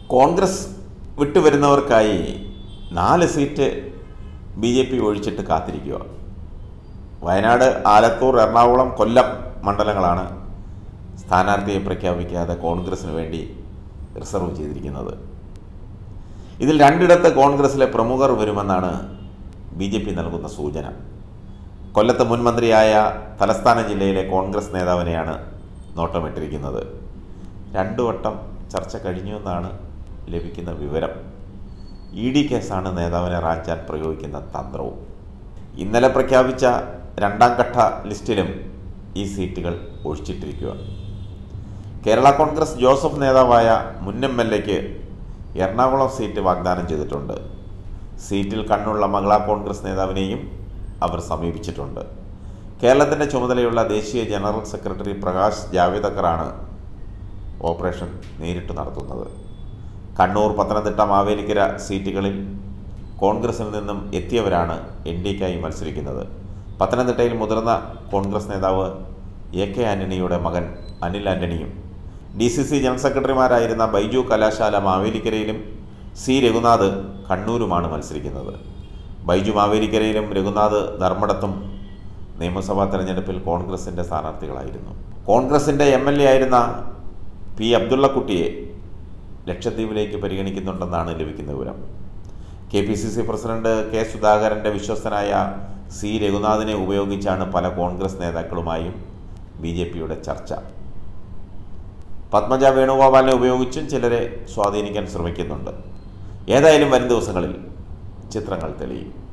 കോൺഗ്രസ് വിട്ടുവരുന്നവർക്കായി നാല് seat B J P ഒഴിച്ചിട്ട് കാത്തിരിക്കുക വയനാട് ആലത്തൂർ എറണാകുളം കൊല്ലം മണ്ഡലങ്ങളാണ് സ്ഥാനാർത്ഥിയെ പ്രഖ്യാപിക്കാതെ കോൺഗ്രസിന് വേണ്ടി റിസർവ് ചെയ്തിരിക്കുന്നത് ഇതിൽ രണ്ടിടത്ത് കോൺഗ്രസിലെ പ്രമുഖർ വരുമെന്നാണ് ബി ജെ പി നൽകുന്ന സൂചന കൊല്ലത്ത് മുൻ മന്ത്രിയായ തലസ്ഥാന ജില്ലയിലെ കോൺഗ്രസ് നേതാവിനെയാണ് നോട്ടമിട്ടിരിക്കുന്നത് രണ്ടു വട്ടം ചർച്ച കഴിഞ്ഞുവെന്നാണ് ലഭിക്കുന്ന വിവരം ഇ ഡി കേസാണ് നേതാവിനെ റാഞ്ചാൻ പ്രയോഗിക്കുന്ന തന്ത്രവും ഇന്നലെ പ്രഖ്യാപിച്ച രണ്ടാം ഘട്ട ലിസ്റ്റിലും ഈ സീറ്റുകൾ ഒഴിച്ചിട്ടിരിക്കുക കേരള കോൺഗ്രസ് ജോസഫ് നേതാവായ മുൻ എം എൽ എക്ക് എറണാകുളം സീറ്റ് വാഗ്ദാനം ചെയ്തിട്ടുണ്ട് സീറ്റിൽ കണ്ണുള്ള മഹിളാ കോൺഗ്രസ് നേതാവിനെയും അവർ സമീപിച്ചിട്ടുണ്ട് കേരളത്തിൻ്റെ ചുമതലയുള്ള ദേശീയ ജനറൽ സെക്രട്ടറി പ്രകാശ് ജാവേദക്കറാണ് ഓപ്പറേഷൻ നേരിട്ട് നടത്തുന്നത് കണ്ണൂർ പത്തനംതിട്ട മാവേലിക്കര സീറ്റുകളിൽ കോൺഗ്രസിൽ നിന്നും എത്തിയവരാണ് എൻ ഡിക്കായി മത്സരിക്കുന്നത് പത്തനംതിട്ടയിൽ മുതിർന്ന കോൺഗ്രസ് നേതാവ് എ കെ ആന്റണിയുടെ മകൻ അനിൽ ആന്റണിയും ഡി സി സി ജനറൽ സെക്രട്ടറിമാരായിരുന്ന ബൈജു കലാശാല മാവേലിക്കരയിലും സി രഘുനാഥ് കണ്ണൂരുമാണ് മത്സരിക്കുന്നത് ബൈജു മാവേലിക്കരയിലും രഘുനാഥ് ധർമ്മടത്തും നിയമസഭാ തെരഞ്ഞെടുപ്പിൽ കോൺഗ്രസിൻ്റെ സ്ഥാനാർത്ഥികളായിരുന്നു കോൺഗ്രസിൻ്റെ എം എൽ എ ആയിരുന്ന പി അബ്ദുള്ളക്കുട്ടിയെ ലക്ഷദ്വീപിലേക്ക് പരിഗണിക്കുന്നുണ്ടെന്നാണ് ലഭിക്കുന്ന വിവരം K P C C president K സുധാകരൻ്റെ വിശ്വസ്തനായ സി രഘുനാഥിനെ ഉപയോഗിച്ചാണ് പല കോൺഗ്രസ് നേതാക്കളുമായും ബി ജെ പിയുടെ ചർച്ച പത്മജ വേണുഗോപാലിനെ ഉപയോഗിച്ചും ചിലരെ സ്വാധീനിക്കാൻ ശ്രമിക്കുന്നുണ്ട് ഏതായാലും വരും ദിവസങ്ങളിൽ ചിത്രങ്ങൾ തെളിയും